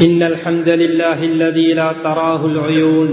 إن الحمد لله الذي لا تراه العيون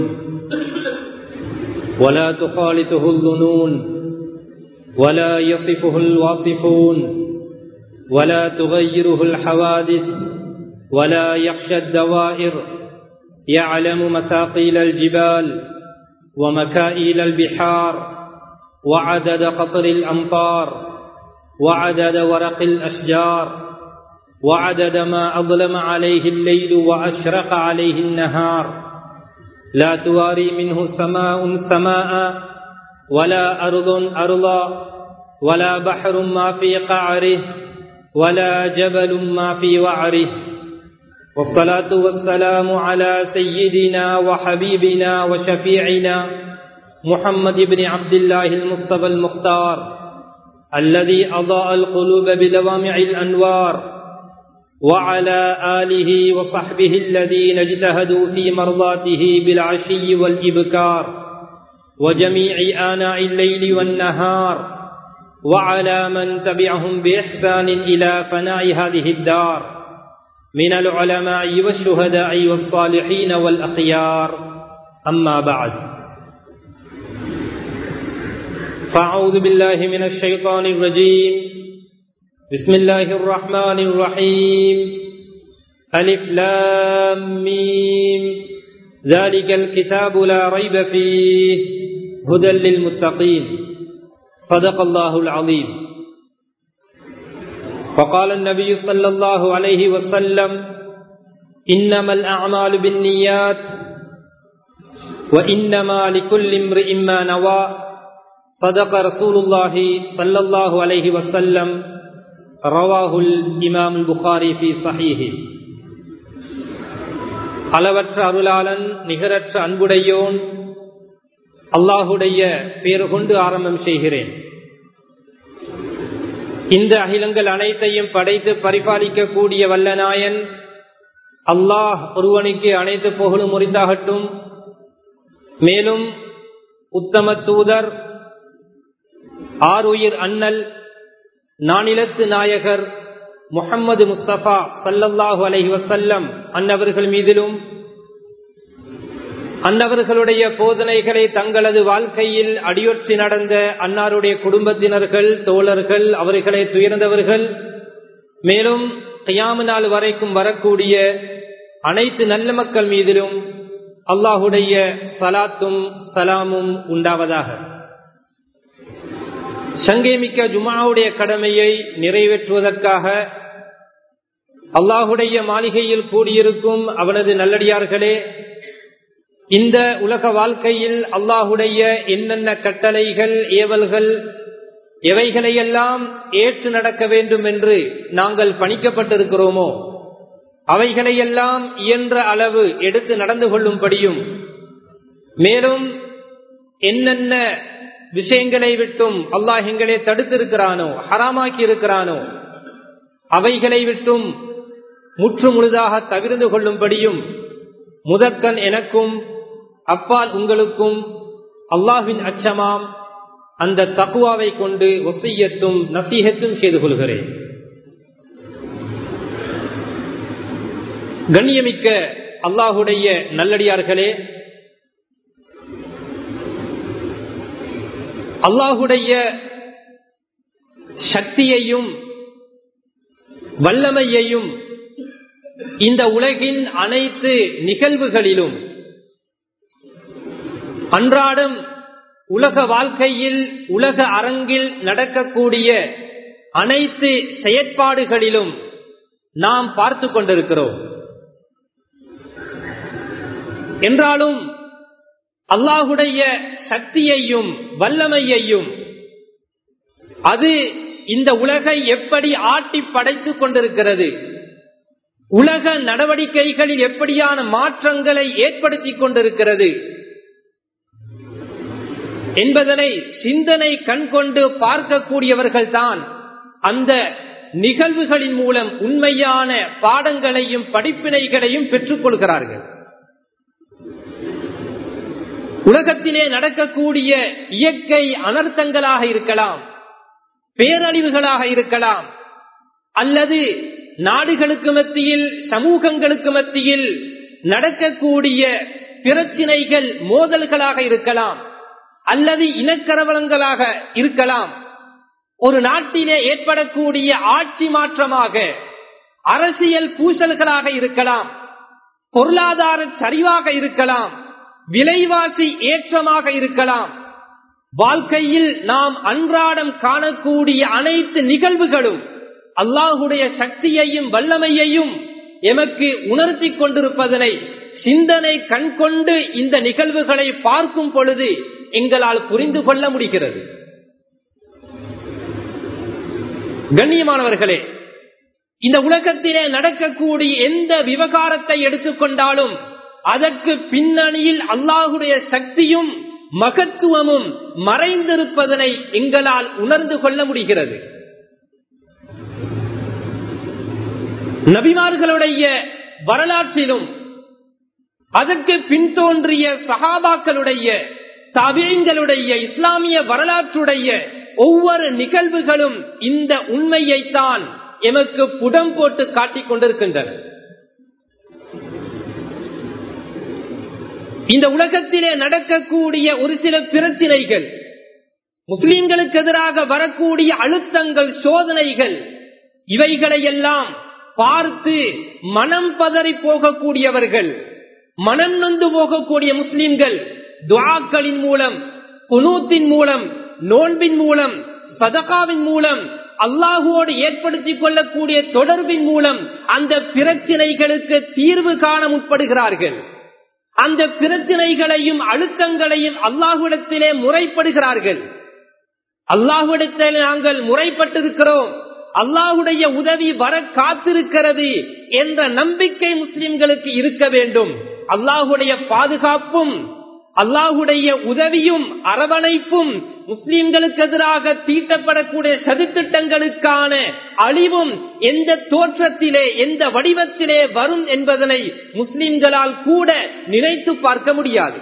ولا تخالطه الظنون ولا يصفه الواصفون ولا تغيره الحوادث ولا يخشى الدوائر يعلم مثاقيل الجبال ومكائيل البحار وعدد قطر الأمطار وعدد ورق الأشجار وعدد ما أظلم عليه الليل وأشرق عليه النهار لا تواري منه سماء سماء ولا أرض أرضا ولا بحر ما في قعره ولا جبل ما في وعره والصلاة والسلام على سيدنا وحبيبنا وشفيعنا محمد بن عبد الله المصطفى المختار الذي أضاء القلوب بلوامع الأنوار وعلى آله وصحبه الذين اجتهدوا في مرضاته بالعشي والإبكار وجميع آناء الليل والنهار وعلى من تبعهم بإحسان إلى فناء هذه الدار من العلماء والشهداء والصالحين والأخيار أما بعد فأعوذ بالله من الشيطان الرجيم بسم الله الرحمن الرحيم ألف لام ميم ذلك الكتاب لا ريب فيه هدى للمتقين صدق الله العظيم وقال النبي صلى الله عليه وسلم إنما الأعمال بالنيات وإنما لكل امرئ ما نوى صدق رسول الله صلى الله عليه وسلم رواه الإمام البخاري في صحيحه அளவற்ற அருளாளன் நிகரற்ற அன்புடையோன் அல்லாஹுடைய பேர் கொண்டு ஆரம்பம் செய்கிறேன் இந்த அகிலங்கள் அனைத்தையும் படைத்து பரிபாலிக்கக்கூடிய வல்லநாயன் அல்லாஹ் ஒருவனுக்கு அனைத்து புகழும் முறித்தாகட்டும் மேலும் உத்தம தூதர் ஆறுயிர் அண்ணல் நானிலத்து நாயகர் முகம்மது முஸ்தபா சல்லல்லாஹு அலஹி வசல்லம் அன்னவர்கள் மீதிலும் அன்னவர்களுடைய போதனைகளை தங்களது வாழ்க்கையில் அடியொற்றி நடந்த அன்னாருடைய குடும்பத்தினர்கள் தோழர்கள் அவர்களை துயர்ந்தவர்கள் மேலும் கையாம நாள் வரைக்கும் வரக்கூடிய அனைத்து நல்ல மக்கள் மீதிலும் அல்லாஹுடைய சலாத்தும் சலாமும் உண்டாவதாக சங்கேமிக்க ஜுமாவுடைய கடமையை நிறைவேற்றுவதற்காக அல்லாஹுடைய மாளிகையில் கூடியிருக்கும் அவனது நல்லடியார்களே இந்த உலக வாழ்க்கையில் அல்லாஹுடைய என்னென்ன கட்டளைகள் ஏவல்கள் எவைகளையெல்லாம் ஏற்று நடக்க வேண்டும் என்று நாங்கள் பணிக்கப்பட்டிருக்கிறோமோ அவைகளையெல்லாம் இயன்ற அளவு எடுத்து நடந்து கொள்ளும்படியும் மேலும் என்னென்ன விஷயங்களை விட்டும் அல்லாஹ் எங்களை தடுத்திருக்கிறானோ ஹராமாக்கி இருக்கிறானோ அவைகளை விட்டும் முற்று முழுதாக தவிர்ந்து கொள்ளும்படியும் முதற்கண் எனக்கும் அப்பால் உங்களுக்கும் அல்லாஹின் அச்சமாம் அந்த தக்குவாவை கொண்டு ஒத்தியத்தும் நசீகத்தும் செய்து கொள்கிறேன் கண்ணியமிக்க அல்லாஹுடைய நல்லடியார்களே அல்லாஹுடைய சக்தியையும் வல்லமையையும் இந்த உலகின் அனைத்து நிகழ்வுகளிலும் அன்றாடம் உலக வாழ்க்கையில் உலக அரங்கில் நடக்கக்கூடிய அனைத்து செயற்பாடுகளிலும் நாம் பார்த்து கொண்டிருக்கிறோம் என்றாலும் அல்லாஹுடைய சக்தியையும் வல்லமையையும் அது இந்த உலகை எப்படி ஆட்டி படைத்துக் கொண்டிருக்கிறது உலக நடவடிக்கைகளில் எப்படியான மாற்றங்களை ஏற்படுத்திக் கொண்டிருக்கிறது என்பதனை சிந்தனை கண்கொண்டு பார்க்கக்கூடியவர்கள் தான் அந்த நிகழ்வுகளின் மூலம் உண்மையான பாடங்களையும் படிப்பினைகளையும் பெற்றுக் கொள்கிறார்கள் உலகத்திலே நடக்கக்கூடிய இயற்கை அனர்த்தங்களாக இருக்கலாம் பேரழிவுகளாக இருக்கலாம் அல்லது நாடுகளுக்கு மத்தியில் சமூகங்களுக்கு மத்தியில் நடக்கக்கூடிய பிரச்சினைகள் மோதல்களாக இருக்கலாம் அல்லது இனக்கரவலங்களாக இருக்கலாம் ஒரு நாட்டிலே ஏற்படக்கூடிய ஆட்சி மாற்றமாக அரசியல் பூசல்களாக இருக்கலாம் பொருளாதார சரிவாக இருக்கலாம் விலைவாசி ஏற்றமாக இருக்கலாம் வாழ்க்கையில் நாம் அன்றாடம் காணக்கூடிய அனைத்து நிகழ்வுகளும் அல்லாஹுடைய சக்தியையும் வல்லமையையும் எமக்கு உணர்த்தி கொண்டிருப்பதனை சிந்தனை கண்கொண்டு இந்த நிகழ்வுகளை பார்க்கும் பொழுது எங்களால் புரிந்து கொள்ள முடிகிறது கண்ணியமானவர்களே இந்த உலகத்திலே நடக்கக்கூடிய எந்த விவகாரத்தை எடுத்துக்கொண்டாலும் அதற்கு பின்னணியில் அல்லாஹுடைய சக்தியும் மகத்துவமும் மறைந்திருப்பதனை எங்களால் உணர்ந்து கொள்ள முடிகிறது நபிமார்களுடைய வரலாற்றிலும் அதற்கு பின்தோன்றிய சகாபாக்களுடைய தவியங்களுடைய இஸ்லாமிய வரலாற்றுடைய ஒவ்வொரு நிகழ்வுகளும் இந்த உண்மையைத்தான் எமக்கு புடம் போட்டு காட்டிக் கொண்டிருக்கின்றன இந்த உலகத்திலே நடக்கக்கூடிய ஒரு சில பிரச்சினைகள் முஸ்லிம்களுக்கு எதிராக வரக்கூடிய அழுத்தங்கள் சோதனைகள் இவைகளையெல்லாம் பார்த்து மனம் பதறி போகக்கூடியவர்கள் மனம் நொந்து போகக்கூடிய முஸ்லிம்கள் துவாக்களின் மூலம் குனூத்தின் மூலம் நோன்பின் மூலம் சதகாவின் மூலம் அல்லாஹுவோடு ஏற்படுத்திக் கொள்ளக்கூடிய தொடர்பின் மூலம் அந்த பிரச்சினைகளுக்கு தீர்வு காண முற்படுகிறார்கள் அந்த பிரச்சினைகளையும் அழுத்தங்களையும் அல்லாஹுடத்திலே முறைப்படுகிறார்கள் அல்லாஹுடத்தில் நாங்கள் முறைப்பட்டிருக்கிறோம் அல்லாஹுடைய உதவி வர காத்திருக்கிறது என்ற நம்பிக்கை முஸ்லிம்களுக்கு இருக்க வேண்டும் அல்லாஹுடைய பாதுகாப்பும் அல்லாஹுடைய உதவியும் அரவணைப்பும் முஸ்லிம்களுக்கு எதிராக தீட்டப்படக்கூடிய சதித்திட்டங்களுக்கான அழிவும் எந்த தோற்றத்திலே எந்த வடிவத்திலே வரும் என்பதனை முஸ்லிம்களால் கூட நினைத்து பார்க்க முடியாது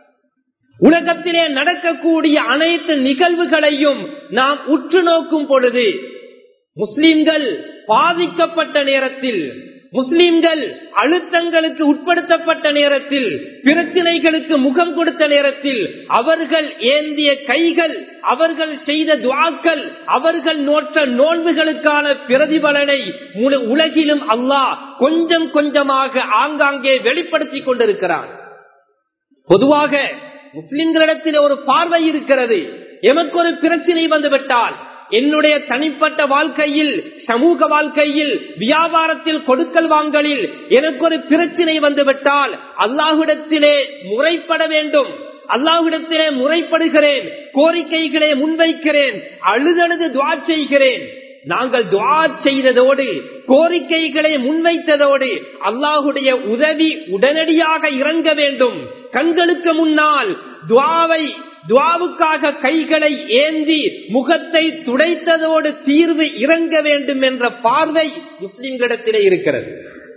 உலகத்திலே நடக்கக்கூடிய அனைத்து நிகழ்வுகளையும் நாம் உற்று நோக்கும் பொழுது முஸ்லிம்கள் பாதிக்கப்பட்ட நேரத்தில் முஸ்லிம்கள் அழுத்தங்களுக்கு உட்படுத்தப்பட்ட நேரத்தில் பிரச்சனைகளுக்கு முகம் கொடுத்த நேரத்தில் அவர்கள் ஏந்திய கைகள் அவர்கள் செய்த துவாக்கள் அவர்கள் நோற்ற நோன்புகளுக்கான பிரதிபலனை முழு உலகிலும் அல்லாஹ் கொஞ்சம் கொஞ்சமாக ஆங்காங்கே வெளிப்படுத்திக் கொண்டிருக்கிறார் பொதுவாக முஸ்லிம்களிடத்தில் ஒரு பார்வை இருக்கிறது எமக்கு ஒரு பிரச்சனை வந்துவிட்டால் என்னுடைய தனிப்பட்ட வாழ்க்கையில் சமூக வாழ்க்கையில் வியாபாரத்தில் கொடுக்கல் வாங்கலில் எனக்கு ஒரு பிரச்சனை வந்துவிட்டால் அல்லாஹுடத்திலே முறைப்பட வேண்டும் அல்லாஹுடத்திலே முறைப்படுகிறேன் கோரிக்கைகளை முன்வைக்கிறேன் அழுதழுது துவா செய்கிறேன் நாங்கள் துவா செய்ததோடு கோரிக்கைகளை முன்வைத்ததோடு அல்லாஹுடைய உதவி உடனடியாக இறங்க வேண்டும் கண்களுக்கு முன்னால் துவாவை துவாவுக்காக கைகளை ஏந்தி முகத்தை துடைத்ததோடு தீர்வு இறங்க வேண்டும் என்ற பார்வை முஸ்லிம்களிடத்திலே இருக்கிறது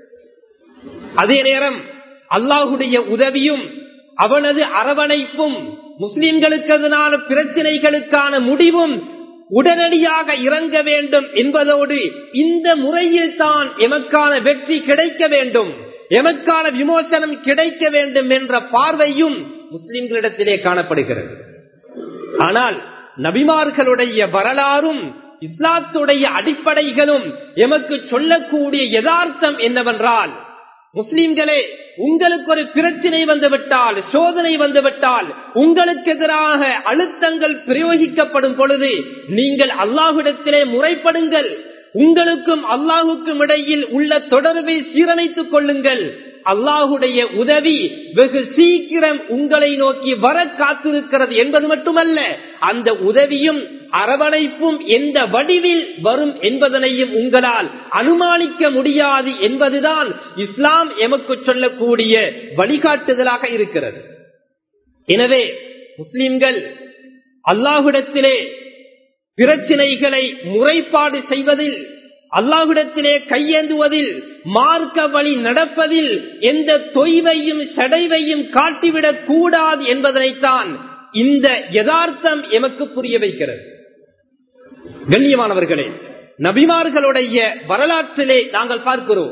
அதே நேரம் அல்லாஹுடைய உதவியும் அவனது அரவணைப்பும் முஸ்லிம்களுக்கு அதனால பிரச்சனைகளுக்கான முடிவும் உடனடியாக இறங்க வேண்டும் என்பதோடு இந்த முறையில் தான் எமக்கான வெற்றி கிடைக்க வேண்டும் எமக்கான விமோசனம் கிடைக்க வேண்டும் என்ற பார்வையும் முஸ்லிம்களிடத்திலே காணப்படுகிறது ஆனால் நபிமார்களுடைய வரலாறும் இஸ்லாத்துடைய அடிப்படைகளும் எமக்கு சொல்லக்கூடிய யதார்த்தம் என்னவென்றால் முஸ்லிம்களே உங்களுக்கு ஒரு பிரச்சனை வந்துவிட்டால் சோதனை வந்துவிட்டால் உங்களுக்கு எதிராக அழுத்தங்கள் பிரயோகிக்கப்படும் பொழுது நீங்கள் அல்லாஹுடத்திலே முறைப்படுங்கள் உங்களுக்கும் அல்லாஹுக்கும் இடையில் உள்ள தொடர்பை சீரமைத்துக் கொள்ளுங்கள் அல்லாஹுடைய உதவி வெகு சீக்கிரம் உங்களை நோக்கி வர காத்திருக்கிறது என்பது மட்டுமல்ல அந்த உதவியும் அரவணைப்பும் எந்த வடிவில் வரும் என்பதனையும் உங்களால் அனுமானிக்க முடியாது என்பதுதான் இஸ்லாம் எமக்கு சொல்லக்கூடிய வழிகாட்டுதலாக இருக்கிறது எனவே முஸ்லிம்கள் அல்லாஹுடத்திலே பிரச்சினைகளை முறைப்பாடு செய்வதில் அல்லாஹுடத்திலே கையேந்துவதில் மார்க்க வழி நடப்பதில் எந்த தொய்வையும் சடைவையும் காட்டிவிடக் கூடாது என்பதனைத்தான் இந்த யதார்த்தம் எமக்கு புரிய வைக்கிறது கண்ணியமானவர்களே நபிமார்களுடைய வரலாற்றிலே நாங்கள் பார்க்கிறோம்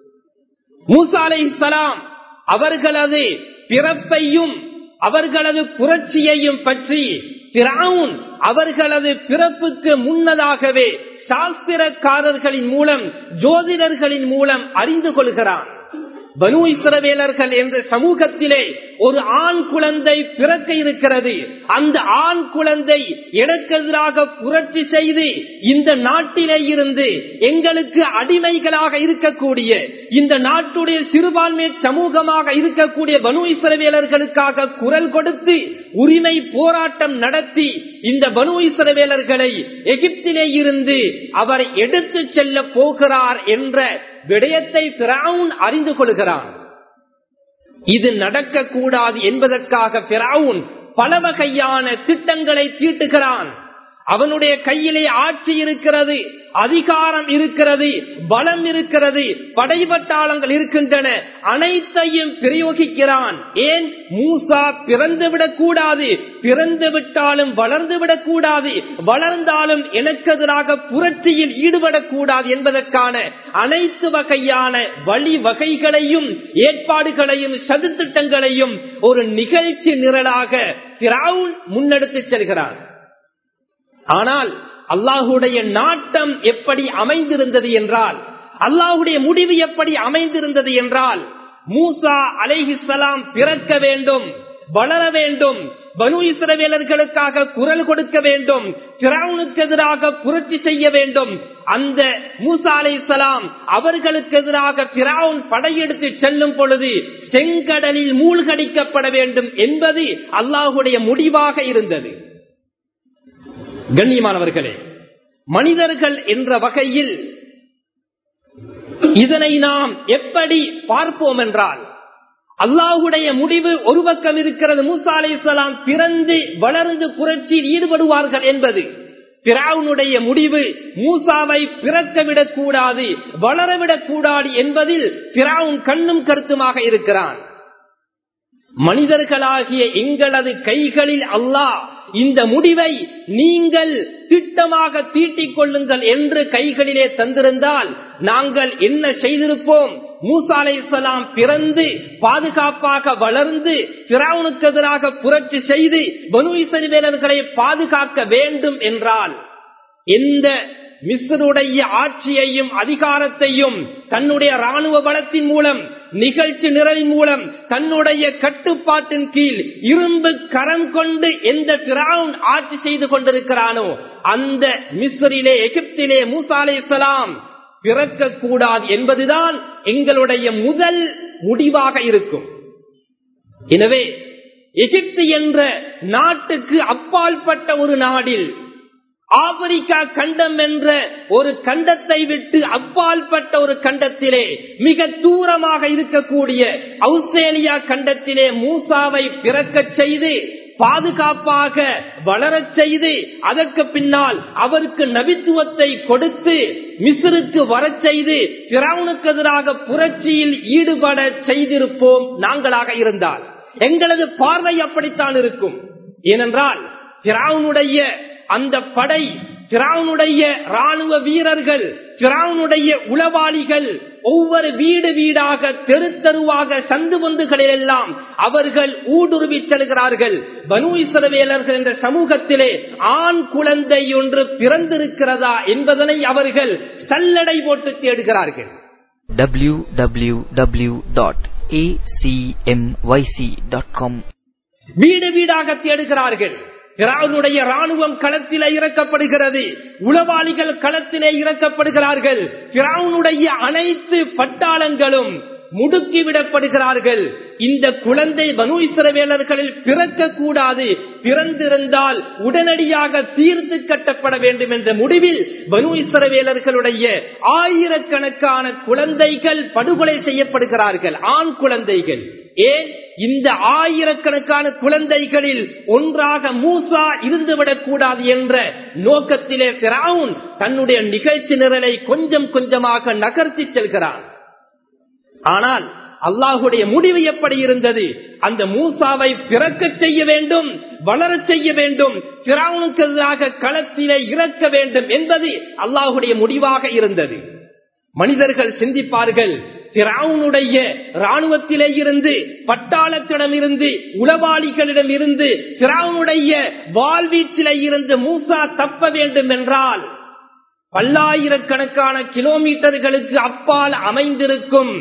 மூசா அலை சலாம் அவர்களது பிறப்பையும் அவர்களது புரட்சியையும் பற்றி பிராவுன் அவர்களது பிறப்புக்கு முன்னதாகவே சாஸ்திரக்காரர்களின் மூலம் ஜோதிடர்களின் மூலம் அறிந்து கொள்கிறான் பனு இஸ்ரவேலர்கள் என்ற சமூகத்திலே ஒரு ஆண் குழந்தை பிறக்க இருக்கிறது அந்த ஆண் குழந்தை எனக்கெதிராக புரட்சி செய்து இந்த நாட்டிலே இருந்து எங்களுக்கு அடிமைகளாக இருக்கக்கூடிய இந்த நாட்டுடைய சிறுபான்மை சமூகமாக இருக்கக்கூடிய பனு இஸ்ரவேலர்களுக்காக குரல் கொடுத்து உரிமை போராட்டம் நடத்தி இந்த பனு இஸ்ரவேலர்களை எகிப்திலே இருந்து அவர் எடுத்து செல்ல போகிறார் என்ற விடயத்தை பிராவுன் அறிந்து கொள்கிறான் இது நடக்கக்கூடாது என்பதற்காக பிராவுன் பல வகையான திட்டங்களை தீட்டுகிறான் அவனுடைய கையிலே ஆட்சி இருக்கிறது அதிகாரம் இருக்கிறது பலம் இருக்கிறது படைபட்டாளங்கள் இருக்கின்றன அனைத்தையும் பிரயோகிக்கிறான் ஏன் மூசா பிறந்து விடக்கூடாது பிறந்து விட்டாலும் வளர்ந்து விடக்கூடாது வளர்ந்தாலும் எனக்கு எதிராக புரட்சியில் ஈடுபடக்கூடாது என்பதற்கான அனைத்து வகையான வழி வகைகளையும் ஏற்பாடுகளையும் சதுத்திட்டங்களையும் ஒரு நிகழ்ச்சி நிரலாக திராவுன் முன்னெடுத்து செல்கிறார் ஆனால் அல்லாஹுடைய நாட்டம் எப்படி அமைந்திருந்தது என்றால் அல்லாஹுடைய முடிவு எப்படி அமைந்திருந்தது என்றால் மூசா அலைஹிஸ்லாம் பிறக்க வேண்டும் வளர வேண்டும் பனு இஸ்ரவேலர்களுக்காக குரல் கொடுக்க வேண்டும் பிராவுனுக்கு எதிராக புரட்சி செய்ய வேண்டும் அந்த மூசா அலை சலாம் அவர்களுக்கு எதிராக பிராவுன் படையெடுத்து செல்லும் பொழுது செங்கடலில் மூழ்கடிக்கப்பட வேண்டும் என்பது அல்லாஹுடைய முடிவாக இருந்தது கண்ணியமானவர்களே மனிதர்கள் என்ற வகையில் இதனை நாம் எப்படி பார்ப்போம் என்றால் அல்லாஹுடைய முடிவு ஒரு பக்கம் இருக்கிறது மூசா அலை சலாம் பிறந்து வளர்ந்து புரட்சியில் ஈடுபடுவார்கள் என்பது பிராவுனுடைய முடிவு மூசாவை பிறக்க விடக்கூடாது வளரவிடக் கூடாது என்பதில் பிராவுன் கண்ணும் கருத்துமாக இருக்கிறான் மனிதர்களாகிய எங்களது கைகளில் அல்லாஹ் இந்த முடிவை நீங்கள் திட்டமாக தீட்டிக் கொள்ளுங்கள் என்று கைகளிலே தந்திருந்தால் நாங்கள் என்ன செய்திருப்போம் மூசா அலை இஸ்லாம் பிறந்து பாதுகாப்பாக வளர்ந்து பிராவுனுக்கு எதிராக புரட்சி செய்து பனு இசைவேலர்களை பாதுகாக்க வேண்டும் என்றால் எந்த மிஸ்ருடைய ஆட்சியையும் அதிகாரத்தையும் தன்னுடைய ராணுவ பலத்தின் மூலம் நிகழ்ச்சி நிரலின் மூலம் தன்னுடைய கட்டுப்பாட்டின் கீழ் இரும்பு கரம் கொண்டு எந்த பிராவுன் ஆட்சி செய்து கொண்டிருக்கிறானோ அந்த மிஸ்ரிலே எகிப்திலே மூசா அலை இஸ்லாம் பிறக்கக்கூடாது என்பதுதான் எங்களுடைய முதல் முடிவாக இருக்கும் எனவே எகிப்து என்ற நாட்டுக்கு அப்பால்பட்ட ஒரு நாடில் ஆப்பிரிக்கா கண்டம் என்ற ஒரு கண்டத்தை விட்டு அப்பால்பட்ட ஒரு கண்டத்திலே மிக தூரமாக இருக்கக்கூடிய ஆஸ்திரேலியா கண்டத்திலே மூசாவை பிறக்க செய்து பாதுகாப்பாக வளரச் செய்து அதற்கு பின்னால் அவருக்கு நபித்துவத்தை கொடுத்து மிஸ்ருக்கு வரச் செய்து பிறவுனுக்கு எதிராக புரட்சியில் ஈடுபட செய்திருப்போம் நாங்களாக இருந்தால் எங்களது பார்வை அப்படித்தான் இருக்கும் ஏனென்றால் பிராவுனுடைய அந்த படை பிராவுனுடைய ராணுவ வீரர்கள் பிராவுனுடைய உளவாளிகள் ஒவ்வொரு வீடு வீடாக தெரு தெருவாக சந்து பந்துகளில் எல்லாம் அவர்கள் ஊடுருவி செல்கிறார்கள் பனு இசரவேலர்கள் என்ற சமூகத்திலே ஆண் குழந்தை ஒன்று பிறந்திருக்கிறதா என்பதனை அவர்கள் சல்லடை போட்டு தேடுகிறார்கள் www.acmyc.com வீடு வீடாக தேடுகிறார்கள் பிராவுனுடைய ராணுவம் களத்திலே இறக்கப்படுகிறது உளவாளிகள் களத்திலே இறக்கப்படுகிறார்கள் பிராவுனுடைய அனைத்து பட்டாளங்களும் முடுக்கிவிடப்படுகிறார்கள் இந்த குழந்தை பனு இஸ்ரவேலர்களில் பிறக்க கூடாது பிறந்திருந்தால் உடனடியாக தீர்த்து கட்டப்பட வேண்டும் என்ற முடிவில் பனு இஸ்ரவேலர்களுடைய ஆயிரக்கணக்கான குழந்தைகள் படுகொலை செய்யப்படுகிறார்கள் ஆண் குழந்தைகள் ஏன் இந்த ஆயிரக்கணக்கான குழந்தைகளில் ஒன்றாக மூசா இருந்துவிடக் கூடாது என்ற நோக்கத்திலே பிராவுன் தன்னுடைய நிகழ்ச்சி நிரலை கொஞ்சம் கொஞ்சமாக நகர்த்தி செல்கிறான் ஆனால் அல்லாஹுடைய முடிவு எப்படி இருந்தது அந்த மூசாவை பிறக்க செய்ய வேண்டும் வளர செய்ய வேண்டும் பிராவுனுக்கு எதிராக களத்திலே இறக்க வேண்டும் என்பது அல்லாஹுடைய முடிவாக இருந்தது மனிதர்கள் சிந்திப்பார்கள் திராவுனுடைய ராணுவத்திலே இருந்து பட்டாளத்திடம் இருந்து உளவாளிகளிடம் இருந்து திராவுனுடைய வாழ்வீச்சிலே இருந்து மூசா தப்ப வேண்டும் என்றால் பல்லாயிரக்கணக்கான கிலோமீட்டர்களுக்கு அப்பால் அமைந்திருக்கும்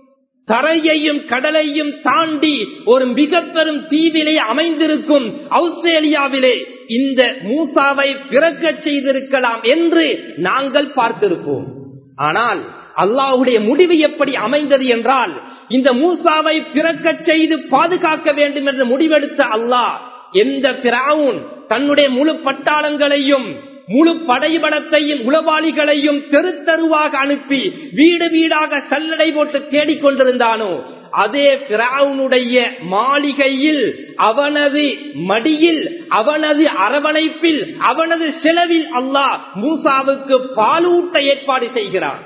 தரையையும் கடலையும் தாண்டி ஒரு மிக பெரும் தீவிலே அமைந்திருக்கும் ஆஸ்திரேலியாவிலே இந்த மூசாவை பிறக்க செய்திருக்கலாம் என்று நாங்கள் பார்த்திருப்போம் ஆனால் அல்லாஹுடைய முடிவு எப்படி அமைந்தது என்றால் இந்த மூசாவை பிறக்க செய்து பாதுகாக்க வேண்டும் என்று முடிவெடுத்த அல்லாஹ் எந்த பிராவுன் தன்னுடைய முழு பட்டாளங்களையும் முழு படைபடத்தையும் உளவாளிகளையும் தெரு தெருவாக அனுப்பி வீடு வீடாக சல்லடை போட்டு தேடிக்கொண்டிருந்தானோ அதே பிராவுனுடைய மாளிகையில் அவனது மடியில் அவனது அரவணைப்பில் அவனது செலவில் அல்லாஹ் மூசாவுக்கு பாலூட்ட ஏற்பாடு செய்கிறான்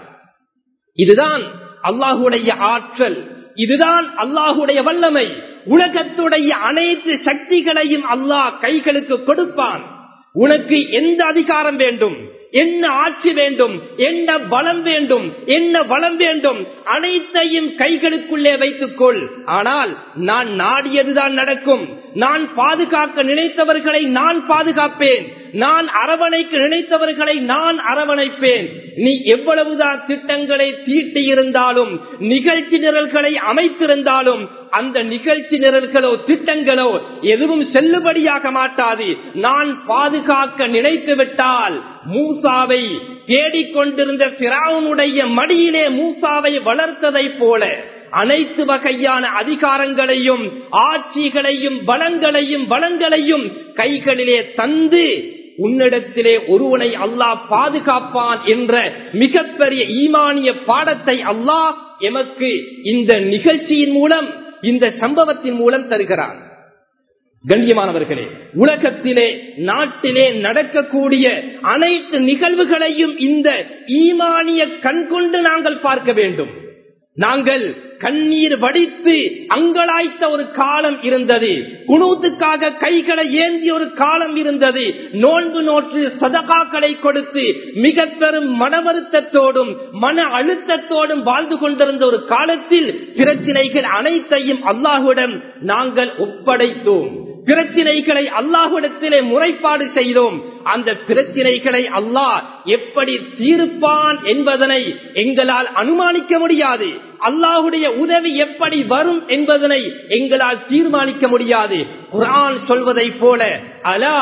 இதுதான் அல்லாஹுடைய ஆற்றல் இதுதான் அல்லாஹுடைய வல்லமை உலகத்துடைய அனைத்து சக்திகளையும் அல்லாஹ் கைகளுக்கு கொடுப்பான் உனக்கு எந்த அதிகாரம் வேண்டும் என்ன ஆட்சி வேண்டும் என்ன பலம் வேண்டும் என்ன வளம் வேண்டும் அனைத்தையும் கைகளுக்குள்ளே வைத்துக்கொள் ஆனால் நான் நாடியதுதான் நடக்கும் நான் பாதுகாக்க நினைத்தவர்களை நான் பாதுகாப்பேன் நான் அரவணைக்க நினைத்தவர்களை நான் அரவணைப்பேன் நீ எவ்வளவுதான் திட்டங்களை தீட்டி இருந்தாலும் நிகழ்ச்சி நிரல்களை அமைத்திருந்தாலும் அந்த நிகழ்ச்சி நிரல்களோ திட்டங்களோ எதுவும் செல்லுபடியாக மாட்டாது நான் பாதுகாக்க நினைத்து விட்டால் மூசாவை தேடிக்கொண்டிருந்த பிராவுனுடைய மடியிலே மூசாவை வளர்த்ததை போல அனைத்து வகையான அதிகாரங்களையும் ஆட்சிகளையும் பலங்களையும் வளங்களையும் கைகளிலே தந்து உன்னிடத்திலே ஒருவனை அல்லாஹ் பாதுகாப்பான் என்ற மிகப்பெரிய ஈமானிய பாடத்தை அல்லாஹ் எமக்கு இந்த நிகழ்ச்சியின் மூலம் இந்த சம்பவத்தின் மூலம் தருகிறான் கண்ணியமானவர்களே உலகத்திலே நாட்டிலே நடக்கக்கூடிய அனைத்து நிகழ்வுகளையும் இந்த ஈமானிய கண்கொண்டு நாங்கள் பார்க்க வேண்டும் நாங்கள் கண்ணீர் வடித்து அங்கலாய்த்த ஒரு காலம் இருந்தது குணூத்துக்காக கைகளை ஏந்திய ஒரு காலம் இருந்தது நோன்பு நோற்று சதகாக்களை கொடுத்து மிக பெரும் மன வருத்தத்தோடும் மன அழுத்தத்தோடும் வாழ்ந்து கொண்டிருந்த ஒரு காலத்தில் பிரச்சினைகள் அனைத்தையும் அல்லாஹுடன் நாங்கள் ஒப்படைத்தோம் பிரச்சினைகளை அல்லாஹுடத்திலே முறைப்பாடு செய்தோம் அந்த பிரச்சினைகளை அல்லாஹ் எப்படி தீர்ப்பான் என்பதனை எங்களால் அனுமானிக்க முடியாது அல்லாஹுடைய உதவி எப்படி வரும் என்பதனை எங்களால் தீர்மானிக்க முடியாது குரான் சொல்வதை போல அலா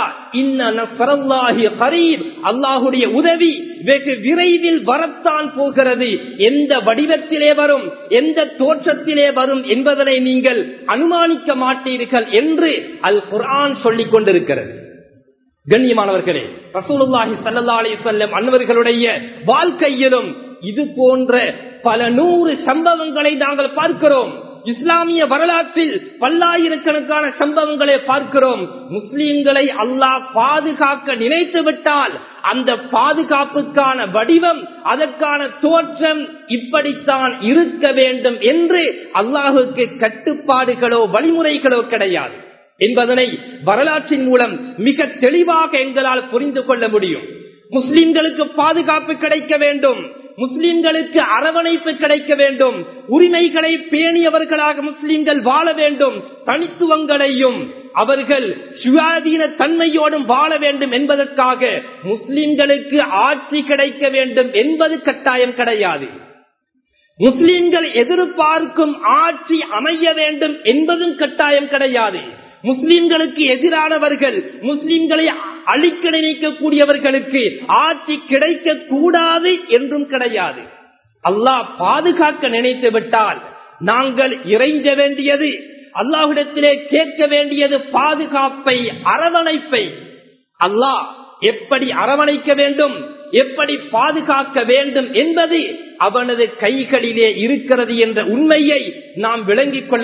இன்னி கரீப் அல்லாஹுடைய உதவி வெகு விரைவில் வரத்தான் போகிறது எந்த வடிவத்திலே வரும் எந்த தோற்றத்திலே வரும் என்பதனை நீங்கள் அனுமானிக்க மாட்டீர்கள் என்று அல் குரான் சொல்லிக் கொண்டிருக்கிறது கண்ணியமானவர்களே ரசூலுல்லாஹி சல்லா அலி சொல்லம் அன்னவர்களுடைய வாழ்க்கையிலும் இது போன்ற பல நூறு சம்பவங்களை நாங்கள் பார்க்கிறோம் இஸ்லாமிய வரலாற்றில் பல்லாயிரக்கணக்கான சம்பவங்களை பார்க்கிறோம் முஸ்லிம்களை அல்லாஹ் பாதுகாக்க நினைத்து விட்டால் அந்த பாதுகாப்புக்கான வடிவம் அதற்கான தோற்றம் இப்படித்தான் இருக்க வேண்டும் என்று அல்லாஹுக்கு கட்டுப்பாடுகளோ வழிமுறைகளோ கிடையாது என்பதனை வரலாற்றின் மூலம் மிக தெளிவாக எங்களால் புரிந்து கொள்ள முடியும் முஸ்லிம்களுக்கு பாதுகாப்பு கிடைக்க வேண்டும் முஸ்லிம்களுக்கு அரவணைப்பு கிடைக்க வேண்டும் உரிமைகளை பேணியவர்களாக முஸ்லிம்கள் வாழ வேண்டும் தனித்துவங்களையும் அவர்கள் சுயாதீன தன்மையோடும் வாழ வேண்டும் என்பதற்காக முஸ்லிம்களுக்கு ஆட்சி கிடைக்க வேண்டும் என்பது கட்டாயம் கிடையாது முஸ்லிம்கள் எதிர்பார்க்கும் ஆட்சி அமைய வேண்டும் என்பதும் கட்டாயம் கிடையாது முஸ்லிம்களுக்கு எதிரானவர்கள் முஸ்லிம்களை அழிக்க நினைக்கக்கூடியவர்களுக்கு ஆட்சி கிடைக்க கூடாது என்றும் கிடையாது அல்லாஹ் பாதுகாக்க நினைத்து விட்டால் நாங்கள் இறைஞ்ச வேண்டியது அல்லாஹ்விடத்திலே கேட்க வேண்டியது பாதுகாப்பை அரவணைப்பை அல்லாஹ் எப்படி அரவணைக்க வேண்டும் எப்படி பாதுகாக்க வேண்டும் என்பது அவனது கைகளிலே இருக்கிறது என்ற உண்மையை நாம் விளங்கிக் கொள்ள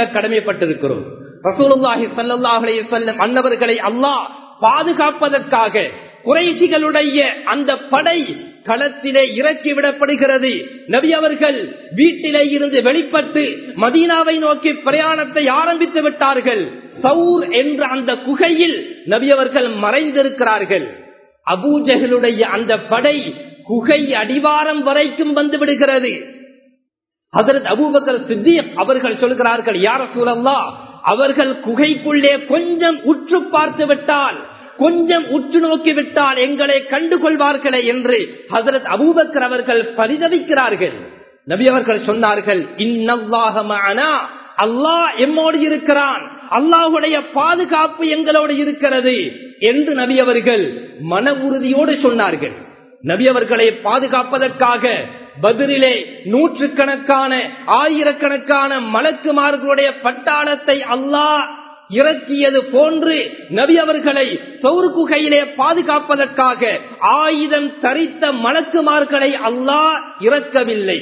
கடமைப்பட்டிருக்கிறோம் ரசூலுல்லாஹி ஸல்லல்லாஹு அலைஹி வஸல்லம் அன்னவர்களை அல்லாஹ் பாதுகாப்பதற்காக குறைசிகளுடைய அந்த படை களத்திலே இறக்கி விடப்படுகிறது நபி அவர்கள் வீட்டிலே இருந்து வெளிப்பட்டு மதீனாவை நோக்கி பிரயாணத்தை ஆரம்பித்து விட்டார்கள் சவுர் என்ற அந்த குகையில் நபி அவர்கள் மறைந்திருக்கிறார்கள் அபூஜகளுடைய அந்த படை குகை அடிவாரம் வரைக்கும் வந்து விடுகிறது அதற்கு அபூபக்கர் சித்திக் அவர்கள் சொல்கிறார்கள் யார சூழல்லா அவர்கள் குகைக்குள்ளே கொஞ்சம் உற்று பார்த்து விட்டால் கொஞ்சம் உற்று நோக்கி விட்டால் எங்களை கண்டுகொள்வார்களே என்று ஹசரத் அபூபக்கர் அவர்கள் பரிதவிக்கிறார்கள் நபி அவர்கள் சொன்னார்கள் இன்னல்லாகமானா அல்லாஹ் எம்மோடு இருக்கிறான் அல்லாஹுடைய பாதுகாப்பு எங்களோடு இருக்கிறது என்று நபி அவர்கள் மன உறுதியோடு சொன்னார்கள் நபி அவர்களை பாதுகாப்பதற்காக பதிலே நூற்றுக்கணக்கான ஆயிரக்கணக்கான மலக்குமார்களுடைய பட்டாளத்தை அல்லாஹ் இறக்கியது போன்று நபி அவர்களை சௌர் குகையிலே பாதுகாப்பதற்காக ஆயுதம் தரித்த மலக்குமார்களை அல்லாஹ் இறக்கவில்லை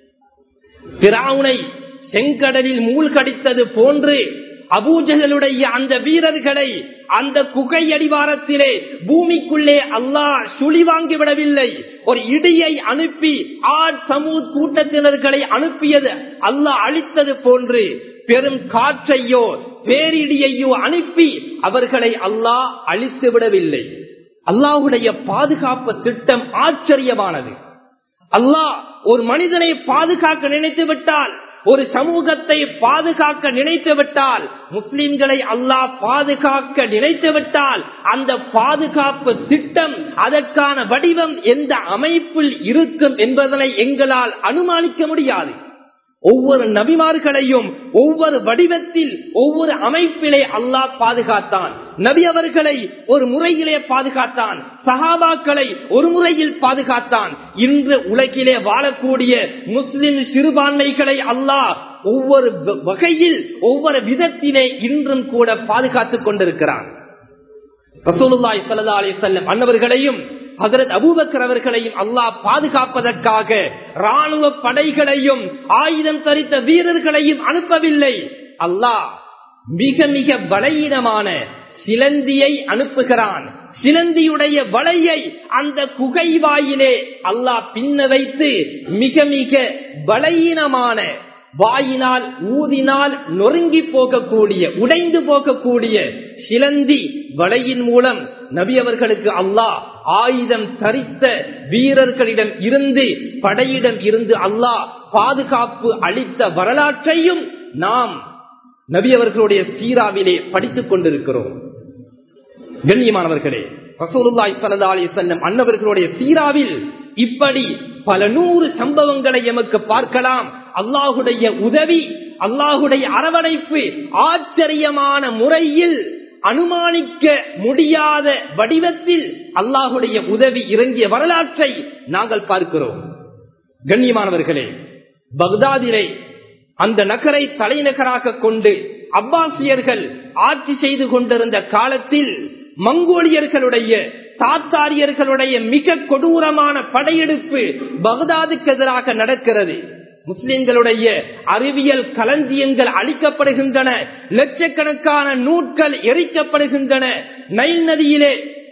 பிராவுனை செங்கடலில் மூழ்கடித்தது போன்று அபூஜகளுடைய அந்த வீரர்களை அந்த குகை அடிவாரத்திலே பூமிக்குள்ளே அல்லாஹ் சுழி வாங்கி விடவில்லை ஒரு இடியை அனுப்பி ஆட் சமூத் கூட்டத்தினர்களை அனுப்பியது அல்லாஹ் அழித்தது போன்று பெரும் காற்றையோ பேரிடியையோ அனுப்பி அவர்களை அல்லாஹ் அழித்து விடவில்லை அல்லாஹுடைய பாதுகாப்பு திட்டம் ஆச்சரியமானது அல்லாஹ் ஒரு மனிதனை பாதுகாக்க நினைத்து விட்டால் ஒரு சமூகத்தை பாதுகாக்க நினைத்து விட்டால் முஸ்லிம்களை அல்லாஹ் பாதுகாக்க நினைத்து விட்டால் அந்த பாதுகாப்பு திட்டம் அதற்கான வடிவம் எந்த அமைப்பில் இருக்கும் என்பதனை எங்களால் அனுமானிக்க முடியாது ஒவ்வொரு நபிமார்களையும் ஒவ்வொரு வடிவத்தில் ஒவ்வொரு அமைப்பிலே அல்லாஹ் பாதுகாத்தான் நபி அவர்களை ஒரு முறையிலே பாதுகாத்தான் சஹாபாக்களை ஒரு முறையில் பாதுகாத்தான் இன்று உலகிலே வாழக்கூடிய முஸ்லிம் சிறுபான்மைகளை அல்லாஹ் ஒவ்வொரு வகையில் ஒவ்வொரு விதத்திலே இன்றும் கூட பாதுகாத்துக் கொண்டிருக்கிறான் ரசூலுல்லாய் சல்லா அலி செல்லம் அன்னவர்களையும் ஹசரத் அபூபக்கர் அவர்களையும் அல்லாஹ் பாதுகாப்பதற்காக ராணுவ படைகளையும் ஆயுதம் தரித்த வீரர்களையும் அனுப்பவில்லை அல்லாஹ் மிக மிக பலகீனமான சிலந்தியை அனுப்புகிறான் சிலந்தியுடைய வலையை அந்த குகை வாயிலே அல்லாஹ் பின்ன வைத்து மிக மிக பலகீனமான வாயினால் ஊதினால் நொறுங்கி போகக்கூடிய உடைந்து போகக்கூடிய சிலந்தி வலையின் மூலம் நபி அவர்களுக்கு அல்லாஹ் ஆயுதம் தரித்த வீரர்களிடம் இருந்து படையிடம் இருந்து அல்லாஹ் பாதுகாப்பு அளித்த வரலாற்றையும் நாம் நபி அவர்களுடைய சீராவிலே படித்துக் கொண்டிருக்கிறோம் கண்ணியமானவர்களே ரசூலுல்லாய் சல்லா அலி செல்லம் அன்னவர்களுடைய சீராவில் இப்படி பல நூறு சம்பவங்களை எமக்கு பார்க்கலாம் அல்லாஹுடைய உதவி அல்லாஹுடைய அரவணைப்பு ஆச்சரியமான முறையில் அனுமானிக்க முடியாத வடிவத்தில் அல்லாஹுடைய உதவி இறங்கிய வரலாற்றை நாங்கள் பார்க்கிறோம் கண்ணியமானவர்களே பக்தாதிலே அந்த நகரை தலைநகராக கொண்டு அப்பாசியர்கள் ஆட்சி செய்து கொண்டிருந்த காலத்தில் மங்கோலியர்களுடைய தாத்தாரியர்களுடைய மிக கொடூரமான படையெடுப்பு பகதாதுக்கு எதிராக நடக்கிறது முஸ்லிம்களுடைய அறிவியல் களஞ்சியங்கள் அளிக்கப்படுகின்றன லட்சக்கணக்கான நூட்கள் எரிக்கப்படுகின்றன நைல் நதியிலே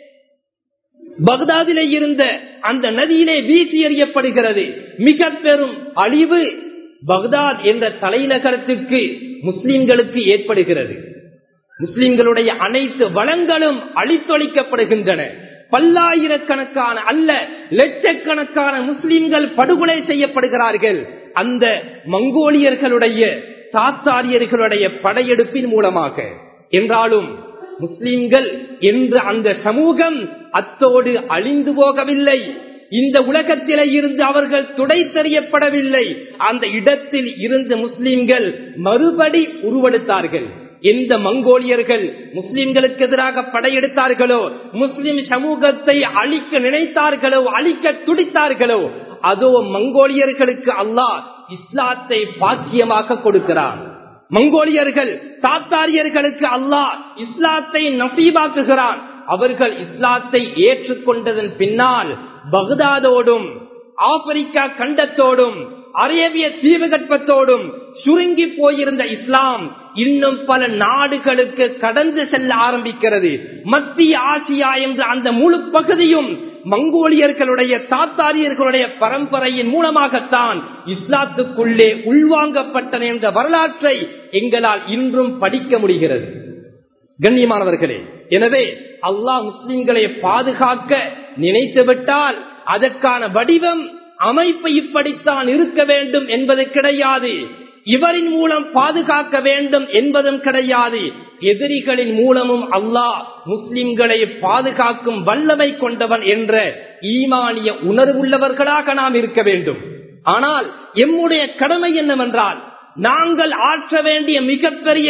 பக்தாதிலே இருந்த அந்த நதியிலே வீசி எறியப்படுகிறது மிக பெரும் அழிவு பக்தாத் என்ற தலைநகரத்திற்கு முஸ்லிம்களுக்கு ஏற்படுகிறது முஸ்லிம்களுடைய அனைத்து வளங்களும் அழித்தொழிக்கப்படுகின்றன பல்லாயிரக்கணக்கான அல்ல லட்சக்கணக்கான முஸ்லிம்கள் படுகொலை செய்யப்படுகிறார்கள் அந்த மங்கோலியர்களுடைய தாத்தாரியர்களுடைய படையெடுப்பின் மூலமாக என்றாலும் முஸ்லிம்கள் என்று அந்த சமூகம் அத்தோடு அழிந்து போகவில்லை இந்த உலகத்திலே இருந்து அவர்கள் துடை தெரியப்படவில்லை அந்த இடத்தில் இருந்து முஸ்லிம்கள் மறுபடி உருவெடுத்தார்கள் எந்த மங்கோலியர்கள் முஸ்லிம்களுக்கு எதிராக படையெடுத்தார்களோ முஸ்லிம் சமூகத்தை அழிக்க நினைத்தார்களோ அழிக்க துடித்தார்களோ அதோ மங்கோலியர்களுக்கு அல்லாஹ் இஸ்லாத்தை பாக்கியமாக கொடுக்கிறார் மங்கோலியர்கள் தாத்தாரியர்களுக்கு அல்லாஹ் இஸ்லாத்தை நசீபாக்குகிறான் அவர்கள் இஸ்லாத்தை ஏற்றுக்கொண்டதன் பின்னால் பக்தாதோடும் ஆப்பிரிக்கா கண்டத்தோடும் அரேபிய தீபகற்பத்தோடும் சுருங்கி போயிருந்த இஸ்லாம் இன்னும் பல நாடுகளுக்கு கடந்து செல்ல ஆரம்பிக்கிறது மத்திய ஆசியா என்ற அந்த முழு பகுதியும் மங்கோலியர்களுடைய தாத்தாரியர்களுடைய பரம்பரையின் மூலமாகத்தான் இஸ்லாத்துக்குள்ளே உள்வாங்கப்பட்டன என்ற வரலாற்றை எங்களால் இன்றும் படிக்க முடிகிறது கண்ணியமானவர்களே எனவே அல்லாஹ் முஸ்லிம்களை பாதுகாக்க நினைத்துவிட்டால் அதற்கான வடிவம் அமைப்பு இப்படித்தான் இருக்க வேண்டும் என்பது கிடையாது இவரின் மூலம் பாதுகாக்க வேண்டும் என்பதும் கிடையாது எதிரிகளின் மூலமும் அல்லாஹ் முஸ்லிம்களை பாதுகாக்கும் வல்லமை கொண்டவன் என்ற ஈமானிய உணர்வுள்ளவர்களாக நாம் இருக்க வேண்டும் ஆனால் எம்முடைய கடமை என்னவென்றால் நாங்கள் ஆற்ற வேண்டிய மிகப்பெரிய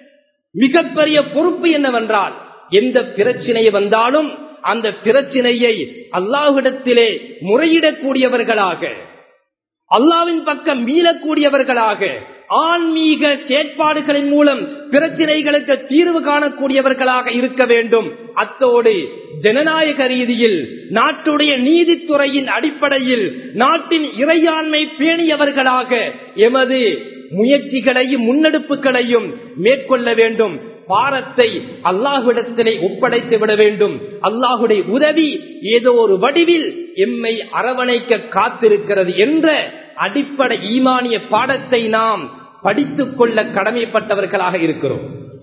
மிகப்பெரிய பொறுப்பு என்னவென்றால் எந்த பிரச்சனை வந்தாலும் அந்த பிரச்சனையை அல்லாஹ்விடத்திலே முறையிடக்கூடியவர்களாக அல்லாவின் பக்கம் மீளக்கூடியவர்களாக ஆன்மீக செயற்பாடுகளின் மூலம் பிரச்சனைகளுக்கு தீர்வு காணக்கூடியவர்களாக இருக்க வேண்டும் அத்தோடு ஜனநாயக ரீதியில் நாட்டுடைய நீதித்துறையின் அடிப்படையில் நாட்டின் இறையாண்மை பேணியவர்களாக எமது முயற்சிகளையும் முன்னெடுப்புகளையும் மேற்கொள்ள வேண்டும் பாரத்தை அல்லாஹுடத்திலே ஒப்படைத்து விட வேண்டும் அல்லாஹுடைய உதவி ஏதோ ஒரு வடிவில் எம்மை அரவணைக்க காத்திருக்கிறது என்ற அடிப்படை ஈமானிய பாடத்தை நாம் படித்துக் கொள்ள கடமைப்பட்டவர்களாக இருக்கிறோம்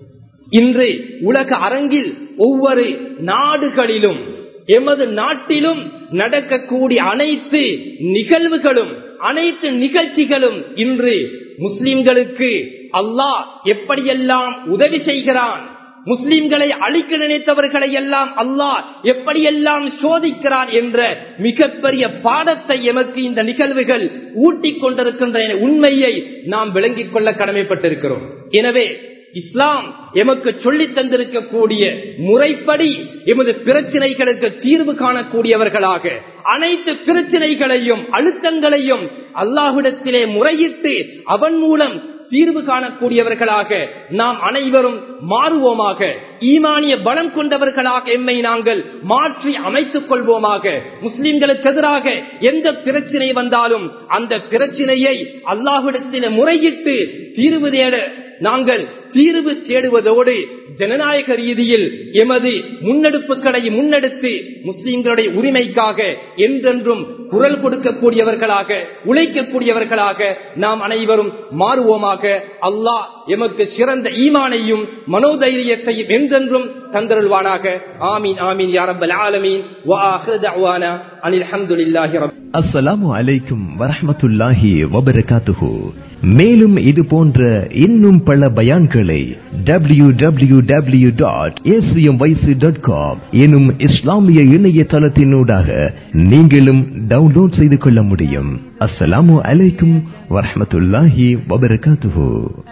இன்று உலக அரங்கில் ஒவ்வொரு நாடுகளிலும் எமது நாட்டிலும் நடக்கக்கூடிய அனைத்து நிகழ்வுகளும் அனைத்து நிகழ்ச்சிகளும் இன்று முஸ்லிம்களுக்கு அல்லாஹ் எப்படியெல்லாம் உதவி செய்கிறான் முஸ்லிம்களை அழிக்க நினைத்தவர்களை எல்லாம் அல்லாஹ் எப்படியெல்லாம் சோதிக்கிறான் என்ற மிகப்பெரிய பாடத்தை எமக்கு இந்த நிகழ்வுகள் ஊட்டிக் கொண்டிருக்கின்ற உண்மையை நாம் விளங்கிக் கொள்ள கடமைப்பட்டிருக்கிறோம் எனவே இஸ்லாம் எமக்கு சொல்லித் தந்திருக்கக்கூடிய முறைப்படி எமது பிரச்சனைகளுக்கு தீர்வு காணக்கூடியவர்களாக அனைத்து பிரச்சனைகளையும் அழுத்தங்களையும் அல்லாஹுடத்திலே முறையிட்டு அவன் மூலம் தீர்வு காணக்கூடியவர்களாக நாம் அனைவரும் மாறுவோமாக ஈமானிய பலம் கொண்டவர்களாக எம்மை நாங்கள் மாற்றி அமைத்துக் கொள்வோமாக முஸ்லிம்களுக்கு எதிராக எந்த பிரச்சனை வந்தாலும் அந்த பிரச்சனையை அல்லாஹுடத்திலே முறையிட்டு தீர்வு தேட நாங்கள் தீர்வு தேடுவதோடு ஜனநாயக ரீதியில் எமது முன்னெடுப்புகளை முன்னெடுத்து முஸ்லிம்களுடைய உரிமைக்காக என்றென்றும் குரல் கொடுக்கக்கூடியவர்களாக உழைக்கக்கூடியவர்களாக நாம் அனைவரும் மாறுவோமாக அல்லாஹ் எமக்கு சிறந்த ஈமானையும் மனோதைரியத்தையும் என்றென்றும் தந்தருள்வானாக ஆமீன் ஆமீன் யாரப்பல் ஆலமீன் அனில் அஹமதுல்லாஹி ரப் அஸ்ஸலாமு அலைக்கும் வரஹ்மத்துல்லாஹி வபரகாத்துஹு மேலும் இது போன்ற இன்னும் பல பயான்களை W W W dot dot com எனும் இஸ்லாமிய இணையதளத்தினூடாக நீங்களும் டவுன்லோட் செய்து கொள்ள முடியும் அஸ்ஸலாமு அலைக்கும் வரஹ்மத்துல்லாஹி வபரகாத்துஹு